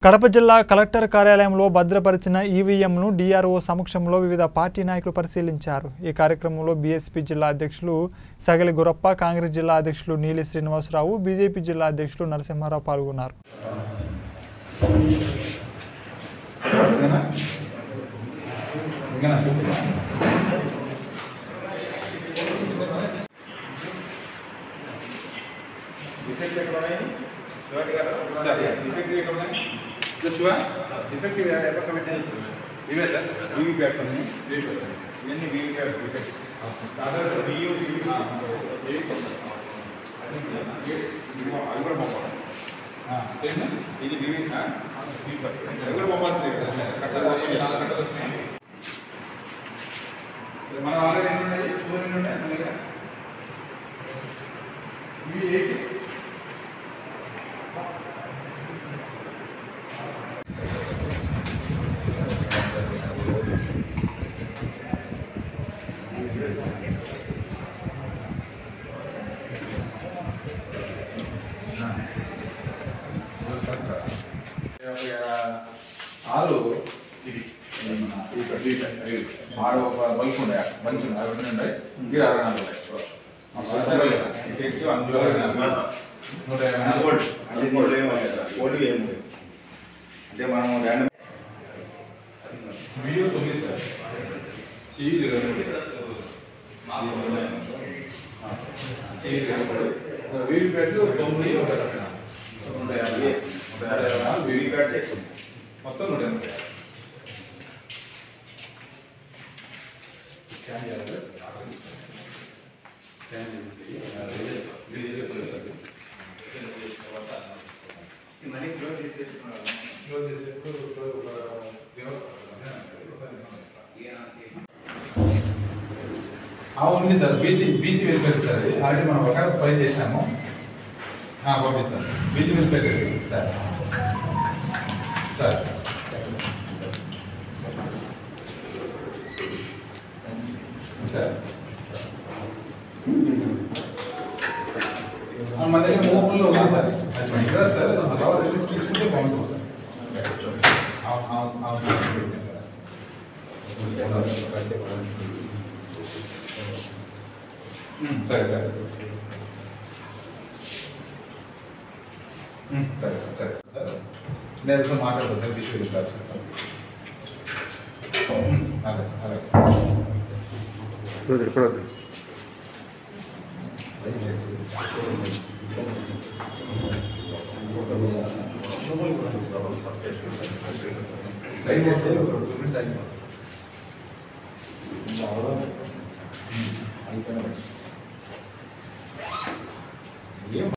కడప జిల్లా కలెక్టర్ కార్యాలయంలో భద్రపరిచిన ఈవీఎంను డిఆర్ఓ సమక్షంలో వివిధ పార్టీ నాయకులు పరిశీలించారు ఈ కార్యక్రమంలో బీఎస్పీ జిల్లా అధ్యక్షులు సగలి గురప్ప కాంగ్రెస్ జిల్లా అధ్యక్షులు నీలి శ్రీనివాసరావు బీజేపీ జిల్లా అధ్యక్షులు నరసింహారావు పాల్గొన్నారు ఓకేనా ఓకేనా డిఫెక్ట్ ఎక్కడ ఉన్నాయి సార్ డిఫెక్ట్ ఎక్కడ ఉన్నాయి శివ డిఫెక్ట్ ఎక్కడ పెట్టాలి ఇవే సార్ వీవీ ప్యాడ్స్ ఉన్నాయి వీవీ ప్యాడ్స్ ఇవన్నీ VVPATs defect other VU VV అది కూడా పంపాలి ఇది వీవీ అది కూడా పంపాల్సిందే సార్ కట్టాలి నాలుగు కట్టలు వస్తున్నాయి మనం ఆల్రెడీ ఎన్ని ఉన్నాయి ఫోర్ ఎన్ని ఉన్నాయి మన దగ్గర ఇవి ఎయిట్ ఆరు ఇది ఇది మన ఇక్కడ దీప ఇది ఆరు ఒక బల్బ్ ఉండే బంచ్ ఉండే అరవై ఉండే ఇది అరవై నాలుగు ఉన్నాయి. ఎఫెక్టివ్ అందులో నూట యాభై నాలుగు. గోల్డ్ అది గోల్డ్ ఏమో గోల్డ్ ఏమో అంటే మనం ర్యాండమ్ బియ్యం తొమ్మిది సార్ చీజ్ రెండు చీజ్ రెండు వీవి పెట్లు తొమ్మిది ఒక రకం. నూట యాభై నూట యాభై నాలుగు వీవి వీవీప్యాడ్స్ ఎక్కువ మొత్తం నూట ఎనభై స్కాన్ చేయాలి స్కాన్ చేసి రిలీజ్ అవుతుంది సార్ మనీ క్లోజ్ చేసేసుకున్నాను క్లోజ్ చేసేప్పుడు ఒక ఆ, ఉంది sir BC BC welfare sir అది ఆల్రెడీ మనం ఒక ఫైల్ చేసినాము ఆ, పంపిస్తాను BC welfare sir sir sir ఆ, మన దగ్గర మోపుల్లో ఉంది సార్ అది మన ఇక్కడ సార్ మన కావాలి రిలీజ్ తీసుకుంటే బాగుంటుంది సార్ అవును అవును అవును సార్ ఉమ్, సరే సరే ఉమ్, సరే సరే సరే నేను ఇప్పుడు మాట్లాడతాను సార్ తీసుకెళ్ళి సార్ ఉమ్, అలాగే అలాగే దయచేసి ఒక రెండు నిమిషాలు ఆగిపోండి. ఉమ్, అయిపోయినా